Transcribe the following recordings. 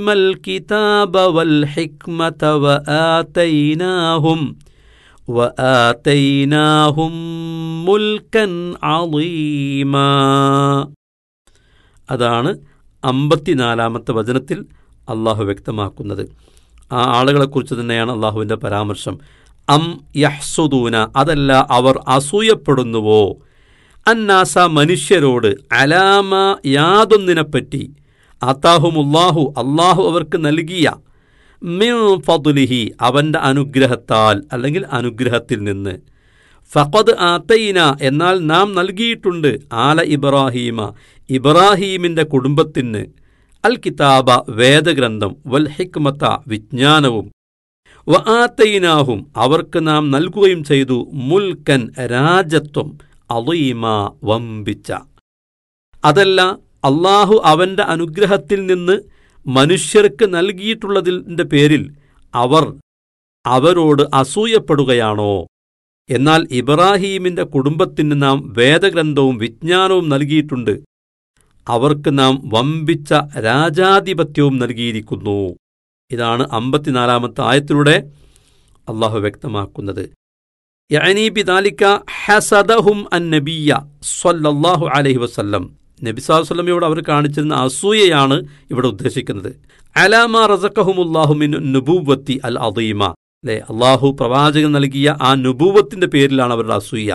الكتاب والحكمة وآتيناهم وآتيناهم ملكا عظيما അതാണ് അമ്പത്തിനാലാമത്തെ വചനത്തിൽ അള്ളാഹു വ്യക്തമാക്കുന്നത് ആ ആളുകളെക്കുറിച്ച് തന്നെയാണ് അള്ളാഹുവിൻ്റെ പരാമർശം അം യഹ്സുദൂന അതല്ല അവർ അസൂയപ്പെടുന്നുവോ അന്നാസ മനുഷ്യരോട് അലാമ യാതൊന്നിനെപ്പറ്റി അത്താഹുമുല്ലാഹു അള്ളാഹു അവർക്ക് നൽകിയ മിൻ ഫതുലിഹി അവൻ്റെ അനുഗ്രഹത്താൽ അല്ലെങ്കിൽ അനുഗ്രഹത്തിൽ നിന്ന് ഫഖദ് ആത്തൈന എന്നാൽ നാം നൽകിയിട്ടുണ്ട് ആല ഇബ്രാഹീമ ഇബ്രാഹീമിൻ്റെ കുടുംബത്തിന് അൽ കിതാബ വേദഗ്രന്ഥം വൽ ഹിക്മത്ത വിജ്ഞാനവും വ ആത്തൈനാഹും അവർക്ക് നാം നൽകുകയും ചെയ്തു മുൽക്കൻ രാജത്വം അളീമ വമ്പിച്ച അതല്ല അള്ളാഹു അവൻ്റെ അനുഗ്രഹത്തിൽ നിന്ന് മനുഷ്യർക്ക് നൽകിയിട്ടുള്ളതിൻ്റെ പേരിൽ അവർ അവരോട് അസൂയപ്പെടുകയാണോ എന്നാൽ ഇബ്രാഹീമിൻ്റെ കുടുംബത്തിന് നാം വേദഗ്രന്ഥവും വിജ്ഞാനവും നൽകിയിട്ടുണ്ട് അവർക്ക് നാം വമ്പിച്ച രാജാധിപത്യവും നൽകിയിരിക്കുന്നു ഇതാണ് അമ്പത്തിനാലാമത്തെ ആയത്തിലൂടെ അള്ളാഹു വ്യക്തമാക്കുന്നത് യഅനി ബിദാലിക ഹസദഹും അൻ നബിയ സ്വല്ലല്ലാഹു അലൈഹി വസല്ലം നബി സല്ലല്ലാഹു അലൈഹി വസല്ലമയോട് അവർ കാണിച്ചിരുന്ന അസൂയയാണ് ഇവിടെ ഉദ്ദേശിക്കുന്നത് അലാമ റസഖഹുമുല്ലാഹു മിൻ നുബൂവത്തി അൽ അദീമ അല്ലേ അള്ളാഹു പ്രവാചകൻ നൽകിയ ആ നുബൂവത്തിന്റെ പേരിലാണ് അവരുടെ അസൂയ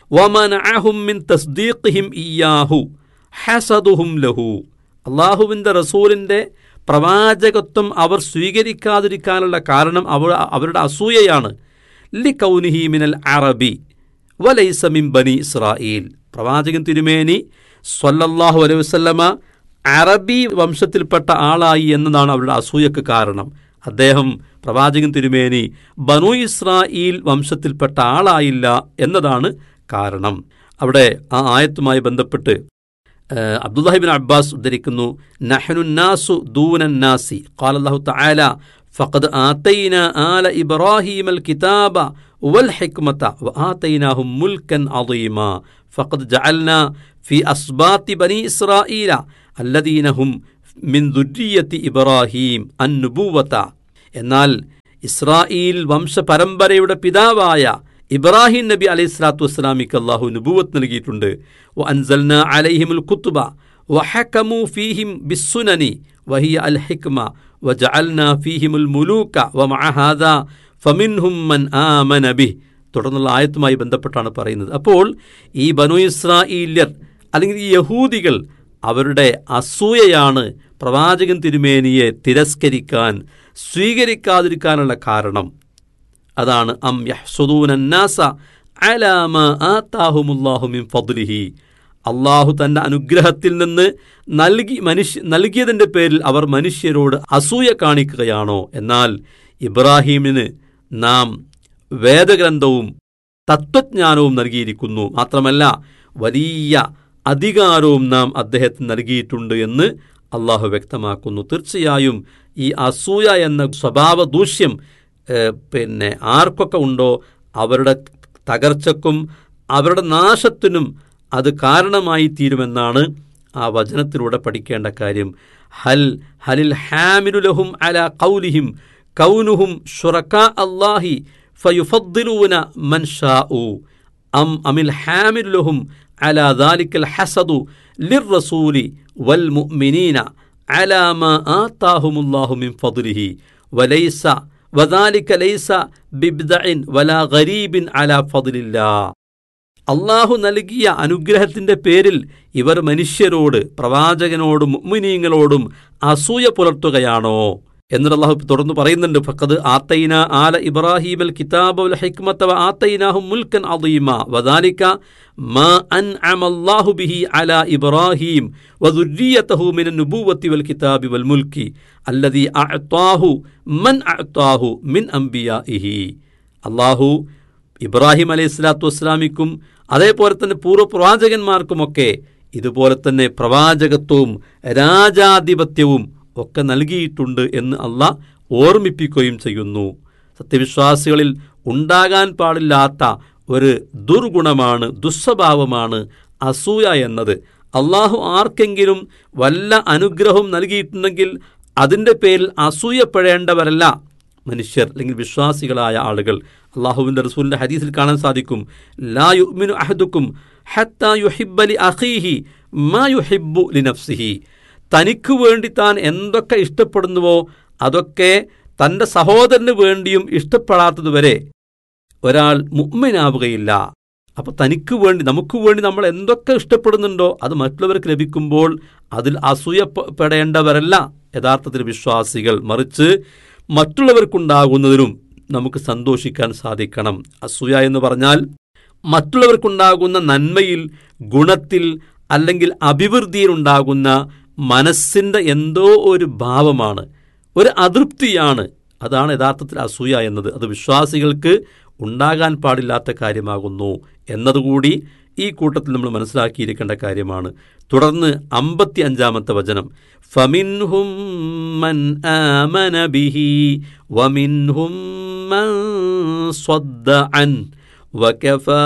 വമനഅഹും മിൻ തസ്ദീഖിഹിം ഇയ്യാഹു ഹസദുഹും ലഹു അള്ളാഹുവിൻ്റെ റസൂലിൻ്റെ പ്രവാചകത്വം അവർ സ്വീകരിക്കാതിരിക്കാനുള്ള കാരണം അവർ അവരുടെ അസൂയയാണ് ലി കൗനിഹി മിനൽ അറബി വലൈസമിൻ ബനി ഇസ്രായേൽ പ്രവാചകൻ തിരുമേനി സ്വല്ലല്ലാഹു അലൈഹി വസല്ലമ അറബി വംശത്തിൽപ്പെട്ട ആളായി എന്നതാണ് അവരുടെ അസൂയക്ക് കാരണം അദ്ദേഹം പ്രവാചകൻ തിരുമേനി ബനു ഇസ്രായേൽ വംശത്തിൽപ്പെട്ട ആളായില്ല എന്നതാണ് കാരണം അവിടെ ആ ആയത്തുമായി ബന്ധപ്പെട്ട് അബ്ദുല്ലാഹിബിൻ അബ്ബാസ് ഉദ്ധരിക്കുന്നു നഹനുന്നാസു ദൂനന്നാസി ഖാലല്ലാഹു തആല ഫഖദ് ആതൈന ആല ഇബ്രാഹീം അൽ കിതാബ വൽ ഹിക്മത വആതൈനാഹും മുൽക്കൻ അദീമ ഫഖദ് ജഅൽനാ ഫി അസ്ബാത്തി ബനി ഇസ്രായീല അല്ലദീന ഹും മിൻ ദുര്രിയത്തി ഇബ്രാഹീം അൻ നുബൂവത എന്നാൽ ഇസ്രായേൽ വംശപരമ്പരയുടെ പിതാവായ ഇബ്രാഹിം നബി അലൈഹി സ്വലാത്തു വസ്സലാമിക്ക് അള്ളാഹു നുബൂവത്ത് നൽകിയിട്ടുണ്ട് വ അൻസൽന അലൈഹിമുൽ കുത്തുബ വഹക്കമു ഫീഹിം ബിസ്സുനനി വഹിയ അൽ ഹിക്മ വജഅൽന ഫീഹിമുൽ മുലൂക വമഅഹാദ ഫമിൻഹും മൻ ആമന ബിഹ് തുടർന്നുള്ള ആയത്തുമായി ബന്ധപ്പെട്ടാണ് പറയുന്നത് അപ്പോൾ ഈ ബനു ഇസ്രായേല്യർ അല്ലെങ്കിൽ ഈ യഹൂദികൾ അവരുടെ അസൂയയാണ് പ്രവാചകൻ തിരുമേനിയെ തിരസ്കരിക്കാൻ സ്വീകരിക്കാതിരിക്കാനുള്ള കാരണം അതാണ് അം യഹ്സുദൂനന്നാസ അലാമ ആത്താഹുമുല്ലാഹു മിൻ ഫദ്ലിഹി അള്ളാഹു തൻ്റെ അനുഗ്രഹത്തിൽ നിന്ന് നൽകി മനുഷ്യ നൽകിയതിൻ്റെ പേരിൽ അവർ മനുഷ്യരോട് അസൂയ കാണിക്കുകയാണോ എന്നാൽ ഇബ്രാഹീമിന് നാം വേദഗ്രന്ഥവും തത്വജ്ഞാനവും നൽകിയിരിക്കുന്നു മാത്രമല്ല വലിയ അധികാരവും നാം അദ്ദേഹത്തിന് നൽകിയിട്ടുണ്ട് എന്ന് അള്ളാഹു വ്യക്തമാക്കുന്നു തീർച്ചയായും ഈ അസൂയ എന്ന സ്വഭാവ ദൂഷ്യം പിന്നെ ആർക്കൊക്കെ ഉണ്ടോ അവരുടെ തകർച്ചക്കും അവരുടെ നാശത്തിനും അത് കാരണമായി തീരുമെന്നാണ് ആ വചനത്തിലൂടെ പഠിക്കേണ്ട കാര്യം ഹൽ ഹലിൽ ഹാമിലുലഹും അല കൗലിഹിം കൗനുഹും ഷുറക്ക അള്ളാഹി ഫയുഫദ്ദിലൂന മൻ ഷാഉ അം അമിൽ ഹാമിലുലഹും അല ദാലിക്കൽ ഹസദു ലിർ റസൂലി വൽ മുഅ്മിനീന അലാ മാ ആതാഹുമുല്ലാഹു മിൻ ഫദ്ലിഹി വലൈസ വദാലിക ലൈസ ബിബ്ദഇൻ വലാ ഗരീബിൻ അലാ ഫദ്ലില്ലാ അള്ളാഹു നൽകിയ അനുഗ്രഹത്തിന്റെ പേരിൽ ഇവർ മനുഷ്യരോട് പ്രവാചകനോടും മുഅ്മിനീങ്ങളോടും അസൂയ പുലർത്തുകയാണോ എന്നിട്ട് അള്ളാഹു തുടർന്ന് പറയുന്നുണ്ട് ഫഖദ് ആത്തൈന ആല ഇബ്രാഹിം അൽ കിതാബ് വൽ ഹിക്മത വ ആത്തൈനാഹും മുൽക്കൻ അദീമ വദാലിക മാ അൻഅമ അല്ലാഹു ബിഹി അലാ ഇബ്രാഹിം വദുർരിയതഹു മിന നുബുവത്തി വൽ കിതാബി വൽ മുൽക്കി അല്ലദീ അഅതാഹു മൻ അഅതാഹു മിൻ അംബിയാഇഹി അള്ളാഹു ഇബ്രാഹിം അലൈഹി സ്വലാത്തു വസ്സലാമിക്കും അതേപോലെ തന്നെ പൂർവ്വ പ്രവാചകന്മാർക്കുമൊക്കെ ഇതുപോലെ തന്നെ പ്രവാചകത്വവും രാജാധിപത്യവും ഒക്കെ നൽകിയിട്ടുണ്ട് എന്ന് അള്ളാഹ് ഓർമ്മിപ്പിക്കുകയും ചെയ്യുന്നു സത്യവിശ്വാസികളിൽ ഉണ്ടാകാൻ പാടില്ലാത്ത ഒരു ദുർഗുണമാണ് ദുസ്വഭാവമാണ് അസൂയ എന്നത് അള്ളാഹു ആർക്കെങ്കിലും വല്ല അനുഗ്രഹവും നൽകിയിട്ടുണ്ടെങ്കിൽ അതിൻ്റെ പേരിൽ അസൂയപ്പെടേണ്ടവരല്ല മനുഷ്യർ അല്ലെങ്കിൽ വിശ്വാസികളായ ആളുകൾ അള്ളാഹുവിൻ്റെ റസൂലിൻ്റെ ഹദീസിൽ കാണാൻ സാധിക്കും ലാ യുഅ്മിനു അഹദുക്കും ഹത്താ യുഹിബ്ബലി അഖീഹി മാ യുഹിബ്ബു ലിനഫ്സിഹി തനിക്ക് വേണ്ടി താൻ എന്തൊക്കെ ഇഷ്ടപ്പെടുന്നുവോ അതൊക്കെ തൻ്റെ സഹോദരന് വേണ്ടിയും ഇഷ്ടപ്പെടാത്തതുവരെ ഒരാൾ മുഗ്മിനാവുകയില്ല അപ്പോൾ തനിക്ക് വേണ്ടി നമുക്ക് വേണ്ടി നമ്മൾ എന്തൊക്കെ ഇഷ്ടപ്പെടുന്നുണ്ടോ അത് മറ്റുള്ളവർക്ക് ലഭിക്കുമ്പോൾ അതിൽ അസൂയപ്പെടേണ്ടവരല്ല യഥാർത്ഥത്തിൽ വിശ്വാസികൾ മറിച്ച് മറ്റുള്ളവർക്കുണ്ടാകുന്നതിനും നമുക്ക് സന്തോഷിക്കാൻ സാധിക്കണം അസൂയ എന്ന് പറഞ്ഞാൽ മറ്റുള്ളവർക്കുണ്ടാകുന്ന നന്മയിൽ ഗുണത്തിൽ അല്ലെങ്കിൽ അഭിവൃദ്ധിയിലുണ്ടാകുന്ന മനസ്സിൻ്റെ എന്തോ ഒരു ഭാവമാണ് ഒരു അതൃപ്തിയാണ് അതാണ് യഥാർത്ഥത്തിൽ അസൂയ എന്നത് അത് വിശ്വാസികൾക്ക് ഉണ്ടാകാൻ പാടില്ലാത്ത കാര്യമാകുന്നു എന്നതുകൂടി ഈ കൂട്ടത്തിൽ നമ്മൾ മനസ്സിലാക്കിയിരിക്കേണ്ട കാര്യമാണ് തുടർന്ന് അമ്പത്തി അഞ്ചാമത്തെ വചനം ഫമിൻഹും മൻ ആമന ബിഹി വമിൻഹും മൻ സ്വദ്ദ അൻ വകഫാ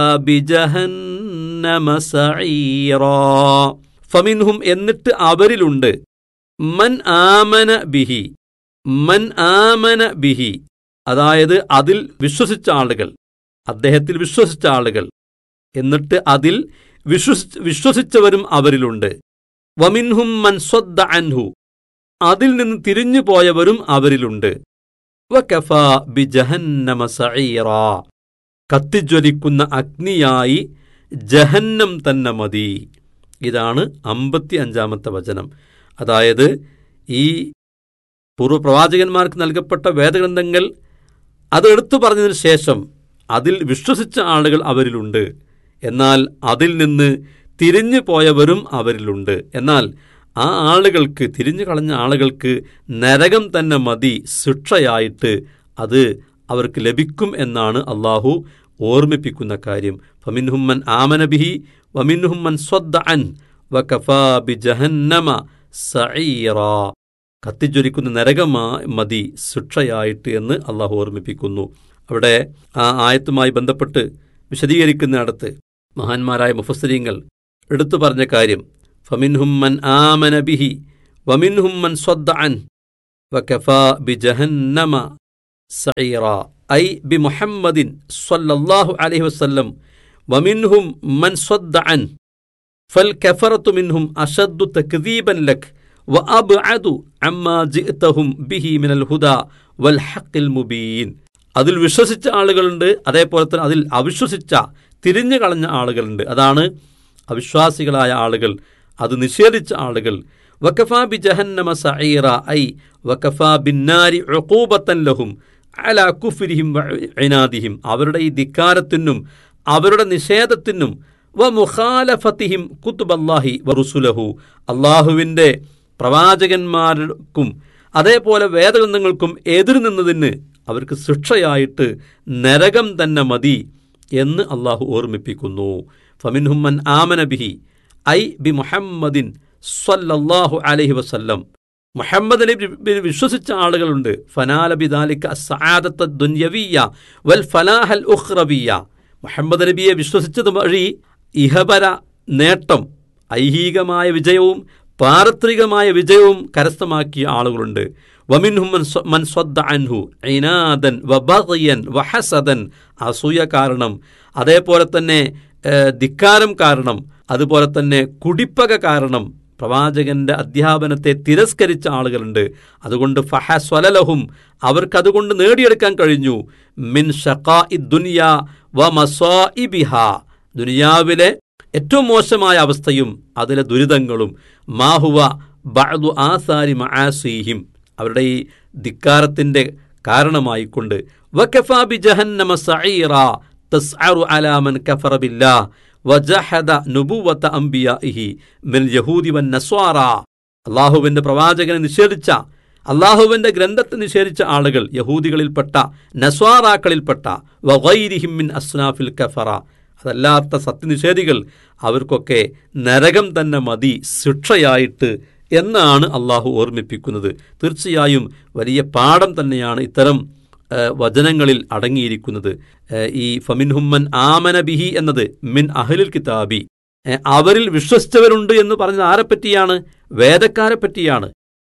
ബിജഹന്നമ സഈറാ ഫമിൻഹും എന്നിട്ട് അവരിലുണ്ട് മൻ ആമന ബിഹി മൻ ആമന ബിഹി അതായത് അതിൽ വിശ്വസിച്ച ആളുകൾ അദ്ദേഹത്തിൽ വിശ്വസിച്ച ആളുകൾ എന്നിട്ട് അതിൽ വിശ്വസി വിശ്വസിച്ചവരും അവരിലുണ്ട് വമിൻഹും മൻ സ്വദ്ദ അൻഹു അതിൽ നിന്ന് തിരിഞ്ഞു പോയവരും അവരിലുണ്ട് വകഫാ ബിജഹന്നമ സഈറാ കത്തിജ്വലിക്കുന്ന അഗ്നിയായി ജഹന്നം തന്നെ മതി ഇതാണ് അമ്പത്തി അഞ്ചാമത്തെ വചനം അതായത് ഈ പൂർവ്വപ്രവാചകന്മാർക്ക് നൽകപ്പെട്ട വേദഗ്രന്ഥങ്ങൾ അത് എടുത്തു പറഞ്ഞതിന് ശേഷം അതിൽ വിശ്വസിച്ച ആളുകൾ അവരിലുണ്ട് എന്നാൽ അതിൽ നിന്ന് തിരിഞ്ഞു പോയവരും അവരിലുണ്ട് എന്നാൽ ആ ആളുകൾക്ക് തിരിഞ്ഞു കളഞ്ഞ ആളുകൾക്ക് നരകം തന്നെ മതി ശിക്ഷയായിട്ട് അത് അവർക്ക് ലഭിക്കും എന്നാണ് അള്ളാഹു ഓർമ്മിപ്പിക്കുന്ന കാര്യം ഫമിൻഹുമ്മൻ ആമനബിഹി വമിൻഹുമ്മൻ സ്വദ്ദ അൻ വകഫാ ബി ജഹന്നമ സഈറാ കത്തിജ്വലിക്കുന്ന നരകമാ മതി ശിക്ഷയായിട്ട് എന്ന് അള്ളാഹു ഓർമ്മിപ്പിക്കുന്നു അവിടെ ആ ആയത്തുമായി ബന്ധപ്പെട്ട് വിശദീകരിക്കുന്നിടത്ത് മഹാന്മാരായ മുഫസ്സരീങ്ങൾ എടുത്തു പറഞ്ഞ കാര്യം ഫമിൻഹും മൻ ആമന ബിഹി വമിൻഹും മൻ സ്വദ്ദ അൻ വകഫാ ബി ജഹന്നമ സഈറ ഐ ബി മുഹമ്മദിൻ സ്വല്ലല്ലാഹു അലൈഹി വസല്ലം വമിൻഹും മൻ സ്വദ്ദ അൻ ഫൽ കഫറത്തു മിൻഹും അഷദ്ദു തക്ദീബൻ ലക് വഅബ്അദു അമ്മാ ജിഅതഹും ബിഹി മിനൽ ഹുദാ വൽ ഹഖിൽ മുബീൻ അതിൽ വിശ്വസിച്ച ആളുകളുണ്ട് അതേപോലെ തന്നെ അതിൽ അവിശ്വസിച്ച തിരിഞ്ഞു കളഞ്ഞ ആളുകളുണ്ട് അതാണ് അവിശ്വാസികളായ ആളുകൾ അത് നിഷേധിച്ച ആളുകൾ വക്കഫാ ബി ജഹന്നമ സഈറ ഐ വക്കഫാ ബിന്നാരി ഉഖൂബത്തൻ ലഹും അലാ കുഫ്രിഹിം വഇനാദിഹിം അവരുടെ ഈ ധിക്കാരത്തിനും അവരുടെ നിഷേധത്തിനും വ മുഖാലഫത്തിഹിം കുത്തുബല്ലാഹി വറുസുലഹു അള്ളാഹുവിൻ്റെ പ്രവാചകന്മാർക്കും അതേപോലെ വേദഗ്രന്ഥങ്ങൾക്കും എതിർ നിന്നതിന് അവർക്ക് ശിക്ഷയായിട്ട് നരകം തന്നെ മതി എന്ന് അള്ളാഹു ഓർമ്മിപ്പിക്കുന്നു ഫമിൻഹുമ്മൻ ആമന ബിഹി ഐ ബി മുഹമ്മദിൻ സ്വല്ലല്ലാഹു അലൈഹി വസല്ലം മുഹമ്മദ് നബി വിശ്വസിച്ച ആളുകളുണ്ട് ഫനാല ബിദാലിക സആദത്ത ദുന്യവിയ വൽ ഫലാഹൽ ഉഖ്റവിയ മുഹമ്മദ് നബിയെ വിശ്വസിച്ചത് വഴി ഇഹപര നേട്ടം ഐഹികമായ വിജയവും പാരത്രികമായ വിജയവും കരസ്ഥമാക്കിയ ആളുകളുണ്ട് വമിൻഹും മൻ സ്വദ്ദ അൻഹു ഐനാദൻ വബിയൻ വഹസദൻ അസൂയ കാരണം അതേപോലെ തന്നെ ധിക്കാരം കാരണം അതുപോലെ തന്നെ കുടിപ്പക കാരണം പ്രവാചകന്റെ അധ്യാപനത്തെ തിരസ്കരിച്ച ആളുകളുണ്ട് അതുകൊണ്ട് ഫഹസ്വലലഹും അവർക്കതുകൊണ്ട് നേടിയെടുക്കാൻ കഴിഞ്ഞു മിൻ ഷക്കാ ദുനിയ വ മസ്വാഇബിഹ ദുനിയാവിലെ ഏറ്റവും മോശമായ അവസ്ഥയും അതിലെ ദുരിതങ്ങളും മാഹുവ ബഅദു ആസാരി മആസീഹിം അവരുടെ ഈ ധിക്കാരത്തിൻ്റെ കാരണമായിക്കൊണ്ട് വകഫാ ബി ജഹന്നമ സഈറ തസ്അറു അലാ മൻ കഫറ ബില്ലാഹ് വജഹദ നുബുവത്ത അംബിയാഇഹി മിൻ യഹൂദി വൻ നസ്വാറ അള്ളാഹുവിൻ്റെ പ്രവാചകനെ നിഷേധിച്ച അള്ളാഹുവിൻ്റെ ഗ്രന്ഥത്തെ നിഷേധിച്ച ആളുകൾ യഹൂദികളിൽപ്പെട്ട നസ്വാറാക്കളിൽപ്പെട്ട വഗൈരിഹിം മിൻ അസ്നാഫിൽ കഫറ അതല്ലാത്ത സത്യനിഷേധികൾ അവർക്കൊക്കെ നരകം തന്നെ മതി ശിക്ഷയായിട്ട് എന്നാണ് അള്ളാഹു ഓർമ്മിപ്പിക്കുന്നത് തീർച്ചയായും വലിയ പാഠം തന്നെയാണ് ഇത്തരം വചനങ്ങളിൽ അടങ്ങിയിരിക്കുന്നത് ഈ ഫമിൻഹുമ്മൻ ആമന ബിഹി എന്നത് മിൻ അഹലിൽ കിതാബി അവരിൽ വിശ്വസിച്ചവരുണ്ട് എന്ന് പറഞ്ഞത് ആരെപ്പറ്റിയാണ് വേദക്കാരെ പറ്റിയാണ്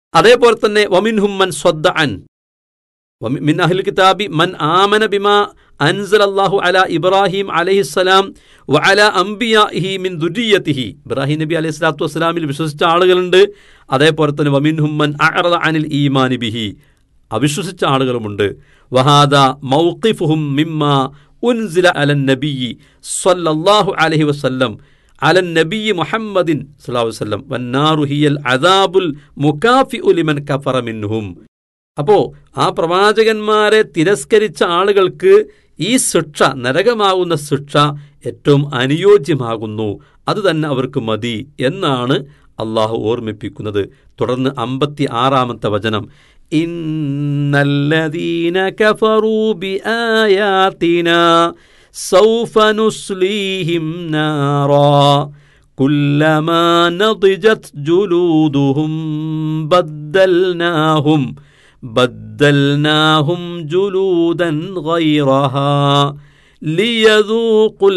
അതേപോലെ തന്നെ വമിൻഹുമ്മൻ സ്വദ്ദ അൻ വമി- മിൻ അഹ്ലിൽ കിതാബി മൻ ആമന ബിമാ അൻസൽ അല്ലാഹു അല ഇബ്രാഹിം അലൈഹിസ്സലാം വ അല അംബിയാഹി മിൻ ദുരിയത്തിഹി ഇബ്രാഹിം നബി അലൈഹി സ്വലാത്തു വസ്സലാമിൽ വിശ്വസിച്ച ആളുകളുണ്ട് അതേപോലെ തന്നെ വമിൻഹുമ്മൻ അഅറദ അനിൽ ഈമാനി ബിഹി അവിശ്വസിച്ച ആളുകളുമുണ്ട് വഹാദ മൗഖിഫുഹും മിമ്മ ഉൻസില അലൻ നബിയി സ്വല്ലല്ലാഹു അലൈഹി വസല്ലം അലൻ നബിയി മുഹമ്മദിൻ സ്വല്ലല്ലാഹു അലൈഹി വസല്ലം വന്നാറു ഹിയൽ അദാബുൽ മുകാഫിഉ ലിമൻ കഫറ മിൻഹും അപ്പോ ആ പ്രവാചകന്മാരെ തിരസ്കരിച്ച ആളുകൾക്ക് ഈ ശിക്ഷ നരകമാകുന്ന ശിക്ഷ ഏറ്റവും അനുയോജ്യമാകുന്നു അത് തന്നെ അവർക്ക് മതി എന്നാണ് അള്ളാഹു ഓർമ്മിപ്പിക്കുന്നത് തുടർന്ന് അമ്പത്തി ആറാമത്തെ വചനം ഇന്നല്ലദീന കഫറൂ ബിആയാതിന സൗഫ നുസ്ലീഹിം നാറാ كلما نضجت جلودهم بدلناهم بدلناهم جلودا غيرها ليذوقوا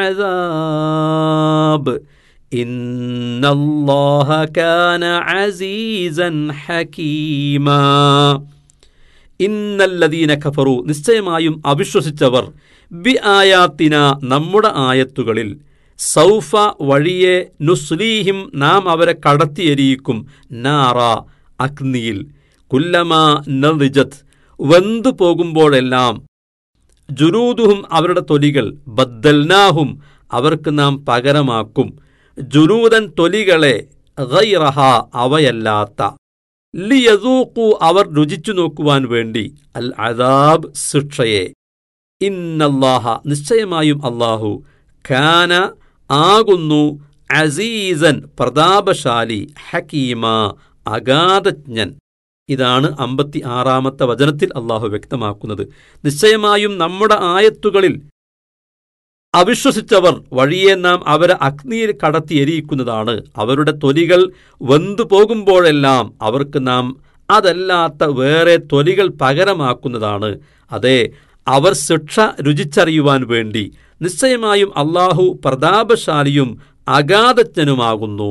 العذاب إن الله كان عزيزا حكيما ഇന്നല്ലദീന കഫറു നിശ്ചയമായും അവിശ്വസിച്ചവർ ബി ആയാത്തിന നമ്മുടെ ആയത്തുകളിൽ സൗഫ വഴിയെ നുസ്ലീഹിം നാം അവരെ കടത്തിയെരിയിക്കും നാറ അഗ്നിയിൽ കുല്ലമാ നദിജത് വെന്തു പോകുമ്പോഴെല്ലാം ജുലൂദുഹും അവരുടെ തൊലികൾ ബദ്ദൽനാഹും അവർക്ക് നാം പകരമാക്കും ജുലൂദൻ തൊലികളെ ഗൈറഹ അവയല്ലാത്ത ലിയദൂക്കു അവർ രുചിച്ചു നോക്കുവാൻ വേണ്ടി അൽ അദാബ് ശിക്ഷയെ ഇന്നല്ലാഹ നിശ്ചയമായും അല്ലാഹു ഖാന ആകുന്നു അസീസൻ പ്രതാപശാലി ഹക്കീമ അഗാധജ്ഞൻ ഇതാണ് അമ്പത്തി ആറാമത്തെ വചനത്തിൽ അള്ളാഹു വ്യക്തമാക്കുന്നത് നിശ്ചയമായും നമ്മുടെ ആയത്തുകളിൽ അവിശ്വസിച്ചവർ വഴിയെ നാം അവരെ അഗ്നിയിൽ കടത്തി എരിയിക്കുന്നതാണ് അവരുടെ തൊലികൾ വെന്തു പോകുമ്പോഴെല്ലാം അവർക്ക് നാം അതല്ലാത്ത വേറെ തൊലികൾ പകരമാക്കുന്നതാണ് അതെ അവർ ശിക്ഷ രുചിച്ചറിയുവാൻ വേണ്ടി നിശ്ചയമായും അള്ളാഹു പ്രതാപശാലിയും അഗാധജ്ഞനുമാകുന്നു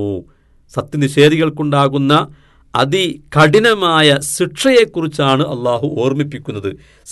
സത്യനിഷേധികൾക്കുണ്ടാകുന്ന അതികഠിനമായ ശിക്ഷയെക്കുറിച്ചാണ് അള്ളാഹു ഓർമ്മിപ്പിക്കുന്നത്